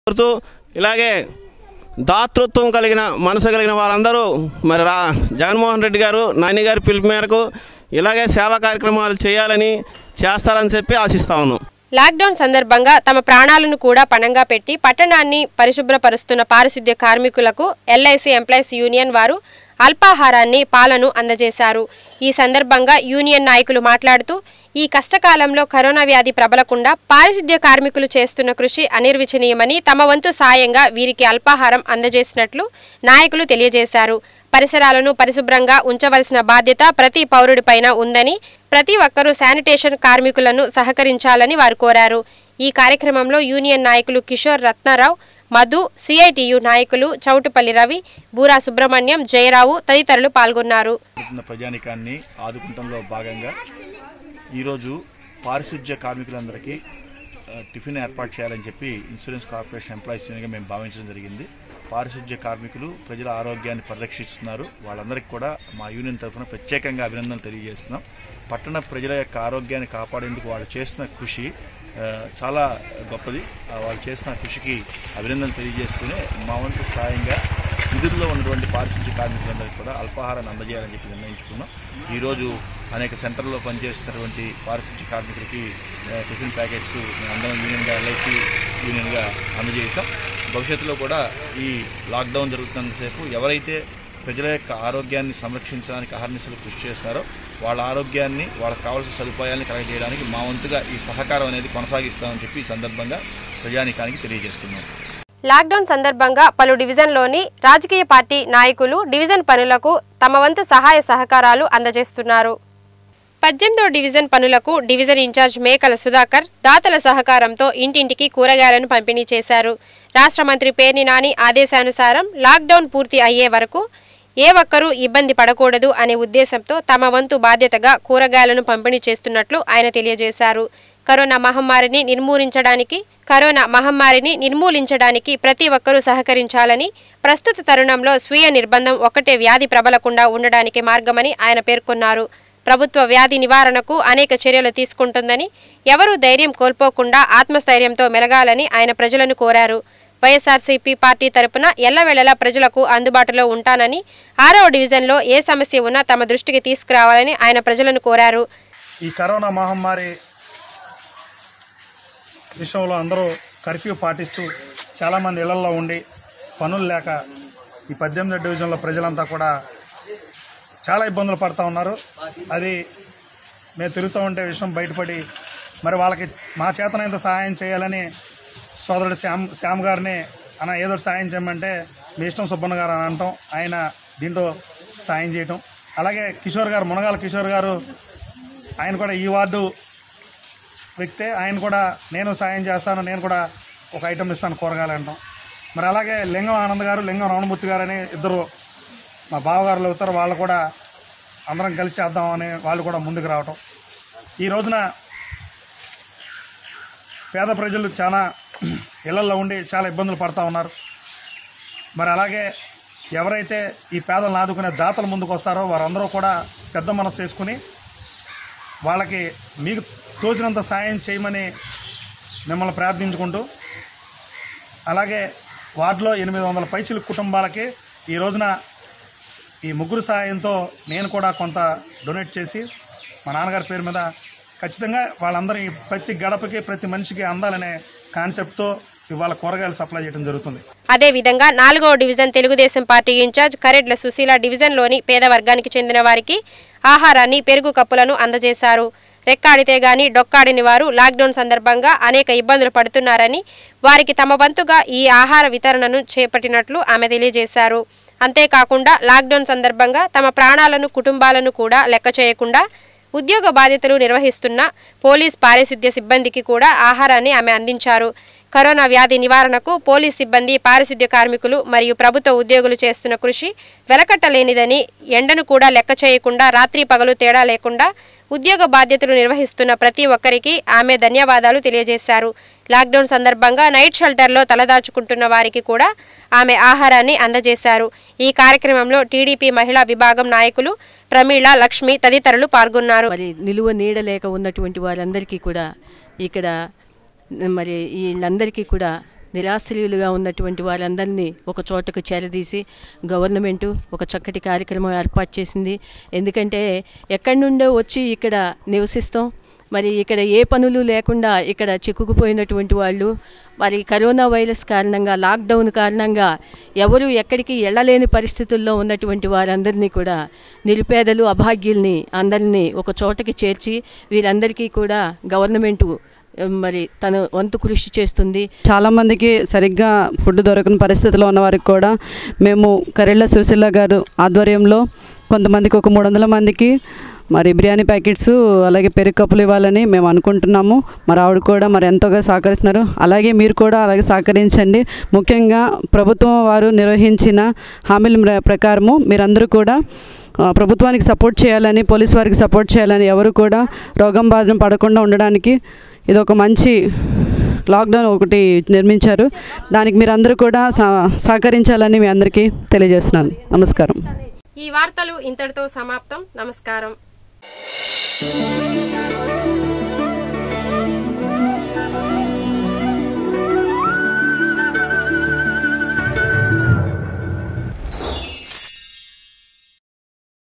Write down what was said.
కోరుతూ ఇలాగే దాతృత్వం కలిగిన మనసు కలిగిన వారందరూ మరి రా జగన్మోహన్ రెడ్డి గారు నాని గారి పిలుపు మేరకు ఇలాగే సేవా కార్యక్రమాలు చేయాలని చేస్తారని చెప్పి ఆశిస్తా ఉన్నాం లాక్డౌన్ సందర్భంగా తమ ప్రాణాలను కూడా పణంగా పెట్టి పట్టణాన్ని పరిశుభ్రపరుస్తున్న పారిశుద్ధ్య కార్మికులకు ఎల్ఐసి ఎంప్లాయీస్ యూనియన్ వారు అల్పాహారాన్ని పాలను అందజేశారు ఈ సందర్భంగా యూనియన్ నాయకులు మాట్లాడుతూ ఈ కష్టకాలంలో కరోనా వ్యాధి ప్రబలకుండా పారిశుద్ధ్య కార్మికులు చేస్తున్న కృషి అనిర్వచనీయమని తమ వంతు సాయంగా వీరికి అల్పాహారం అందజేసినట్లు నాయకులు తెలియజేశారు పరిసరాలను పరిశుభ్రంగా ఉంచవలసిన బాధ్యత ప్రతి పౌరుడిపైన ఉందని ప్రతి ఒక్కరూ శానిటేషన్ కార్మికులను సహకరించాలని వారు కోరారు ఈ కార్యక్రమంలో యూనియన్ నాయకులు కిషోర్ రత్నారావు మధు సిఐటియు నాయకులు చౌటుపల్లి రవి బూరా సుబ్రహ్మణ్యం జయరావు తదితరులు పాల్గొన్నారు ఉన్న ప్రజానికాన్ని ఆదుకుంటంలో భాగంగా ఈరోజు పారిశుధ్య కార్మికులందరికీ ఆ, టిఫిన్ ఏర్పాటు చేయాలని చెప్పి ఇన్సూరెన్స్ కార్పొరేషన్ ఎంప్లాయీస్ యూనియన్గా మేము భావించడం జరిగింది పారిశుధ్య కార్మికులు ప్రజల ఆరోగ్యాన్ని పరిరక్షిస్తున్నారు వాళ్ళందరికీ కూడా మా యూనియన్ తరఫున ప్రత్యేకంగా అభినందనలు తెలియజేస్తున్నాం పట్టణ ప్రజల యొక్క ఆరోగ్యాన్ని కాపాడేందుకు వాళ్ళు చేస్తున్న కృషి ఆ, చాలా గొప్పది ఆ, వాళ్ళు చేస్తున్న కృషికి అభినందనలు తెలియజేస్తూనే మా వంతు సాయంగా విధుల్లో ఉన్నటువంటి పారిశుద్ధ్య కార్మికులందరికీ కూడా అల్పాహారాన్ని అందజేయాలని చెప్పి నిర్ణయించుకున్నాం ఈరోజు అనేక సెంటర్లో పనిచేస్తున్నటువంటి పారిశుద్ధ్య కార్మికులకి ఆ, టిఫిన్ ప్యాకెట్స్ మేము అందరం యూనియన్గా ఎల్ఐసి యూనియన్గా అందజేసాం భవిష్యత్తులో కూడా ఈ లాక్డౌన్ జరుగుతున్నంతసేపు ఎవరైతే ప్రజల యొక్క ఆరోగ్యాన్ని సంరక్షించడానికి అహర్నిశలు కృషి చేస్తారో వాళ్ళ ఆరోగ్యాన్ని వాళ్ళకి కావాల్సిన సదుపాయాలను కలగజేయడానికి మా వంతుగా ఈ సహకారం అనేది కొనసాగిస్తామని చెప్పి ఈ సందర్భంగా ప్రజానికానికి తెలియజేస్తున్నాం లాక్డౌన్ సందర్భంగా పలు డివిజన్లోని రాజకీయ పార్టీ నాయకులు డివిజన్ పనులకు తమ వంతు సహాయ సహకారాలు అందజేస్తున్నారు పద్దెనిమిదో డివిజన్ పనులకు డివిజన్ ఇన్ఛార్జ్ మేకల సుధాకర్ దాతల సహకారంతో ఇంటింటికి కూరగాయలను పంపిణీ చేశారు రాష్ట్ర మంత్రి పేర్ని నాని ఆదేశానుసారం లాక్డౌన్ పూర్తి అయ్యే వరకు ఏ ఒక్కరూ ఇబ్బంది పడకూడదు అనే ఉద్దేశంతో తమ వంతు బాధ్యతగా కూరగాయలను పంపిణీ చేస్తున్నట్లు ఆయన తెలియజేశారు కరోనా మహమ్మారిని నిర్మూలించడానికి కరోనా మహమ్మారిని నిర్మూలించడానికి ప్రతి ఒక్కరూ సహకరించాలని ప్రస్తుత తరుణంలో స్వీయ నిర్బంధం ఒక్కటే వ్యాధి ప్రబలకుండా ఉండడానికి మార్గమని ఆయన పేర్కొన్నారు ప్రభుత్వ వ్యాధి నివారణకు అనేక చర్యలు తీసుకుంటుందని ఎవరూ ధైర్యం కోల్పోకుండా ఆత్మస్థైర్యంతో మెలగాలని ఆయన ప్రజలను కోరారు వైఎస్ఆర్సీపీ పార్టీ తరపున ఎల్లవేళలా ప్రజలకు అందుబాటులో ఉంటానని ఆరవ డివిజన్లో ఏ సమస్య ఉన్నా తమ దృష్టికి తీసుకురావాలని ఆయన ప్రజలను కోరారు ఈ కరోనా మహమ్మారి విషయంలో అందరూ కర్ఫ్యూ పాటిస్తూ చాలామంది ఇళ్లలో ఉండి పనులు లేక ఈ పద్దెనిమిదో డివిజన్లో ప్రజలంతా కూడా చాలా ఇబ్బందులు పడుతూ ఉన్నారు అది మేము తిరుగుతూ ఉంటే విషయం బయటపడి మరి వాళ్ళకి మా చేతనైంత సహాయం చేయాలని సోదరుడు శ్యామ్ శ్యామ్ గారిని అన్న ఏదో ఒకటి సాయం చేయమంటే మీ ఇష్టం సుబ్బన్న గారు అని అంటాం ఆయన దీంట్లో సాయం చేయటం అలాగే కిషోర్ గారు మునగాల కిషోర్ గారు ఆయన కూడా ఈ వార్డు వ్యక్తే ఆయన కూడా నేను సాయం చేస్తాను నేను కూడా ఒక ఐటమ్ ఇస్తాను కూరగాయలు అంటాం మరి అలాగే లింగం ఆనంద్ గారు లింగం రమణమూర్తి గారు అని ఇద్దరు మా బావగారులు అవుతారు వాళ్ళు కూడా అందరం కలిసి చేద్దామని వాళ్ళు కూడా ముందుకు రావటం ఈ రోజున పేద ప్రజలు చాలా ఇళ్లలో ఉండి చాలా ఇబ్బందులు పడుతూ ఉన్నారు మరి అలాగే ఎవరైతే ఈ పేదలను ఆదుకునే దాతలు ముందుకు వస్తారో వారందరూ కూడా పెద్ద మనసు చేసుకుని వాళ్ళకి మీకు తోచినంత సాయం చేయమని మిమ్మల్ని ప్రార్థించుకుంటూ అలాగే వార్డులో ఎనిమిది వందల పైచిలు కుటుంబాలకి ఈ రోజున ఈ ముగ్గురు సాయంతో నేను కూడా కొంత డొనేట్ చేసి మా నాన్నగారి పేరు మీద ఖచ్చితంగా వాళ్ళందరి ప్రతి గడపకి ప్రతి మనిషికి అందాలనే కాన్సెప్ట్తో ఇవాళ కూరగాయలు సప్లై చేయడం జరుగుతుంది అదేవిధంగా నాలుగవ division Telugu Desam party incharge Karedla Sushila డివిజన్లోని పేద వర్గానికి చెందిన వారికి ఆహారాన్ని పెరుగు కప్పులను అందజేశారు రెక్కాడితే గాని డొక్కాడిని వారు లాక్డౌన్ సందర్భంగా అనేక ఇబ్బందులు పడుతున్నారని వారికి తమ వంతుగా ఈ ఆహార వితరణను చేపట్టినట్లు ఆమె తెలియజేశారు అంతేకాకుండా లాక్డౌన్ సందర్భంగా తమ ప్రాణాలను కుటుంబాలను కూడా లెక్క చేయకుండా ఉద్యోగ బాధ్యతలు నిర్వహిస్తున్న పోలీస్ పారిశుద్ధ్య సిబ్బందికి కూడా ఆహారాన్ని ఆమె అందించారు కరోనా వ్యాధి నివారణకు పోలీస్ సిబ్బంది పారిశుద్ధ్య కార్మికులు మరియు ప్రభుత్వ ఉద్యోగులు చేస్తున్న కృషి వెలకట్టలేనిదని ఎండను కూడా లెక్క చేయకుండా రాత్రి పగలు తేడా లేకుండా ఉద్యోగ బాధ్యతలు నిర్వహిస్తున్న ప్రతి ఒక్కరికి ఆమె ధన్యవాదాలు తెలియజేశారు లాక్డౌన్ సందర్భంగా నైట్ షెల్టర్లో తలదాచుకుంటున్న వారికి కూడా ఆమె ఆహారాన్ని అందజేశారు ఈ కార్యక్రమంలో టీడీపీ మహిళా విభాగం నాయకులు ప్రమీళ లక్ష్మి తదితరులు పాల్గొన్నారు మరి నిలువ నీడ లేక ఉన్నటువంటి వారందరికీ కూడా ఇక్కడ మరి వీళ్ళందరికీ కూడా నిరాశ్రయులుగా ఉన్నటువంటి వారందరినీ ఒక చోటకు చేరదీసి గవర్నమెంటు ఒక చక్కటి కార్యక్రమం ఏర్పాటు చేసింది ఎందుకంటే ఎక్కడి నుండో వచ్చి ఇక్కడ నివసిస్తాం మరి ఇక్కడ ఏ పనులు లేకుండా ఇక్కడ చిక్కుకుపోయినటువంటి వాళ్ళు మరి కరోనా వైరస్ కారణంగా లాక్డౌన్ కారణంగా ఎవరు ఎక్కడికి వెళ్ళలేని పరిస్థితుల్లో ఉన్నటువంటి వారందరినీ కూడా నిరుపేదలు అభాగ్యుల్ని అందరినీ ఒక చోటకి చేర్చి వీరందరికీ కూడా గవర్నమెంటు మరి తన వంతు కృషి చేస్తుంది చాలామందికి సరిగ్గా ఫుడ్ దొరకని పరిస్థితిలో ఉన్న వారికి కూడా మేము కరెళ్ళ సుశీల గారు ఆధ్వర్యంలో కొంతమందికి ఒక మూడు వందల మందికి మరి బిర్యానీ ప్యాకెట్స్ అలాగే పెరుగు కప్పులు ఇవ్వాలని మేము అనుకుంటున్నాము మరి ఆవిడ కూడా మరి ఎంతోగా సహకరిస్తున్నారు అలాగే మీరు కూడా అలాగే సహకరించండి ముఖ్యంగా ప్రభుత్వం వారు నిర్వహించిన హామీల ప్ర- ప్రకారము మీరందరూ కూడా ఆ, ప్రభుత్వానికి సపోర్ట్ చేయాలని పోలీస్ వారికి సపోర్ట్ చేయాలని ఎవరు కూడా రోగం బాధన పడకుండా ఉండడానికి ఇది ఒక మంచి లాక్డౌన్ ఒకటి నిర్మించారు దానికి మీరందరూ కూడా సహ- సహకరించాలని మీ అందరికీ తెలియజేస్తున్నాను నమస్కారం ఈ వార్తలు ఇంతటితో సమాప్తం నమస్కారం